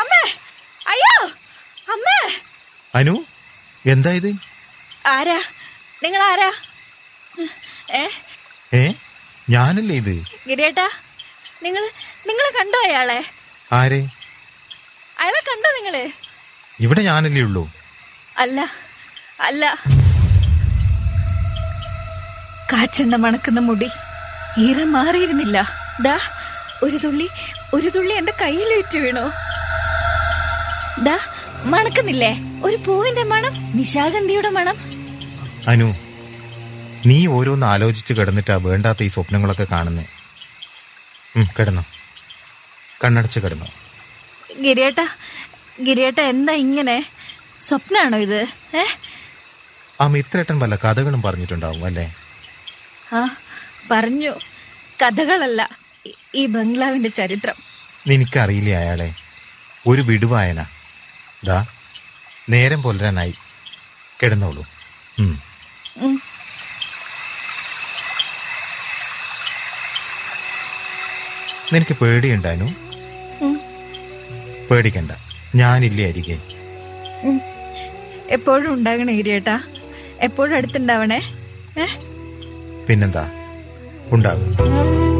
അമ്മേ അയ്യോ അമ്മേ അനു എന്താ ഇത് ആരാ നിങ്ങൾ ആരാ ഏ ഏ ഞാനല്ലേ ഇത് ഗിരിയേട്ടാ നിങ്ങൾ നിങ്ങൾ കണ്ടോ അയാളെ ആരെ അയാളെ കണ്ടോ നിങ്ങള് ഇവിടെ ഞാനല്ലേ ഉള്ളൂ അല്ല അല്ല കാച്ചെണ്ണ മണക്കുന്ന മുടി ഈരം മാറിയിരുന്നില്ല ദാ ഒരു തുള്ളി ഒരു തുള്ളി എന്റെ കയ്യിലേറ്റ് വീണു ദാ മണക്കുന്നില്ലേ ഒരു പൂവിന്റെ മണം നിശാഗന്ധിയുടെ മണം അനു നീ ഓരോന്ന് ആലോചിച്ച് കിടന്നിട്ടാ വേണ്ടാത്ത ഈ സ്വപ്നങ്ങളൊക്കെ കാണുന്നേ ഉം, കിടന്നോ കണ്ണടച്ച് കിടന്നോ ഗിരിയേട്ട ഗിരിയേട്ട എന്താ ഇങ്ങനെ സ്വപ്നാണോ ഇത് ഏ ആ മിത്രേട്ടൻ വല്ല കഥകളും പറഞ്ഞിട്ടുണ്ടാവും അല്ലേ ആ പറഞ്ഞു കഥകളല്ല ഈ- ഈ ബംഗ്ലാവിന്റെ ചരിത്രം നിനക്കറിയില്ലേ അയാളെ ഒരു വിടുവായന ദാ നേരം പുലരാനായി കിടന്നോളൂ ഉം. ഉം. നിനക്ക് പേടിയുണ്ടാനു ഉം. പേടിക്കണ്ട ഞാനില്ലേ അരികെ ഉം. എപ്പോഴും ഉണ്ടാകണേ ഗിരിയേട്ടാ എപ്പോഴും അടുത്തുണ്ടാവണേ ഏ പിന്നെന്താ ഉണ്ടാകും